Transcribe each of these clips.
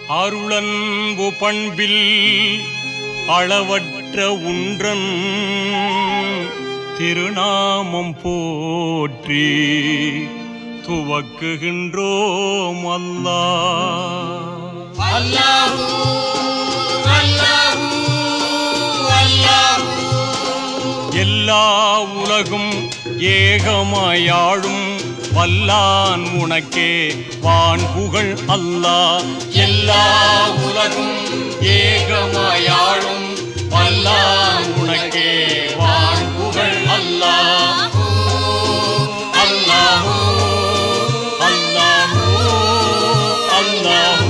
அருளன்பு பண்பில் அளவற்ற உன்றன் திருநாமம் போற்றி துவக்குகின்றோம் அல்லாஹ் அல்லாஹு அல்லாஹு அல்லாஹு எல்லா உலகும் ஏகமாயாழும் வல்லான் உனக்கே வான் புகழ் அல்லாஹ் எல்லா உலகும் ஏகமாயாழும் வல்லான் உனக்கே வான் புகழ் அல்லாஹ் அல்லாஹு அல்லாஹு அல்லாஹு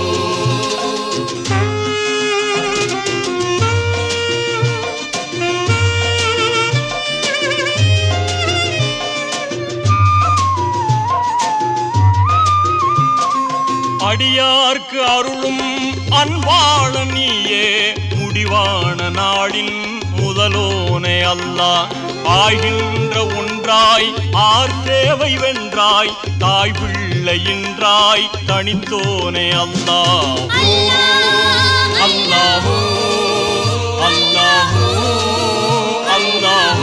அடியார்க்கு அருளும் அன்பாள நீயே முடிவான நாடின் முதலோனே அல்லாஹ் ஆகின்ற ஒன்றாய் ஆர் தேவை வென்றாய் தாய் பிள்ளையின்றாய் தனித்தோனே அல்லாஹ் அல்லாஹு அல்லாஹு அல்லாஹு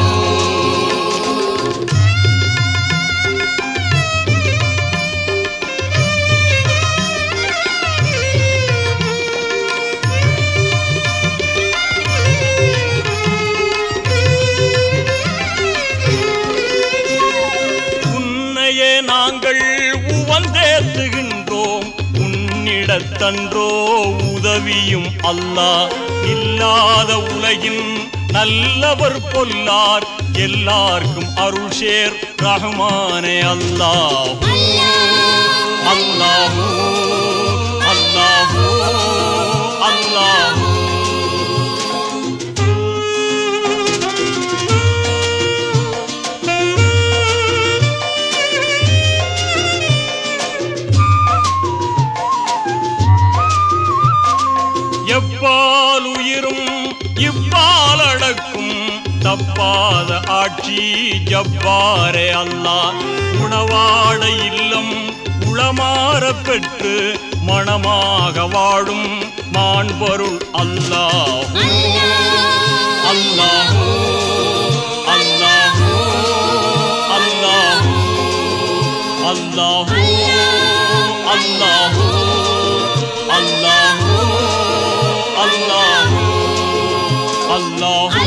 உன்னையே நாங்கள் உவந்தேத்துகின்றோம் உன்னிடத்தன்றோ உதவியும் அல்லாஹ் இல்லாத உலகின் நல்லவர் பொல்லார் எல்லார்க்கும் அருள் சேர் ரஹ்மானே அல்லாஹ் அல்லாஹு அல்லாஹு அல்லாஹு எப்பால் உயிரும் இப்பால் அடக்கும் தப்பாத ஆட்சி ஜப்பாரே அல்லாஹ் உணவாட இல்லம் உளமாற பெற்று மணமாக வாழும் மாண்பருள் அல்லாஹ் அல்லாஹு அல்லாஹு அல்லாஹு அல்லாஹு அல்லாஹு அல்லாஹு அல்லாஹு அல்லாஹு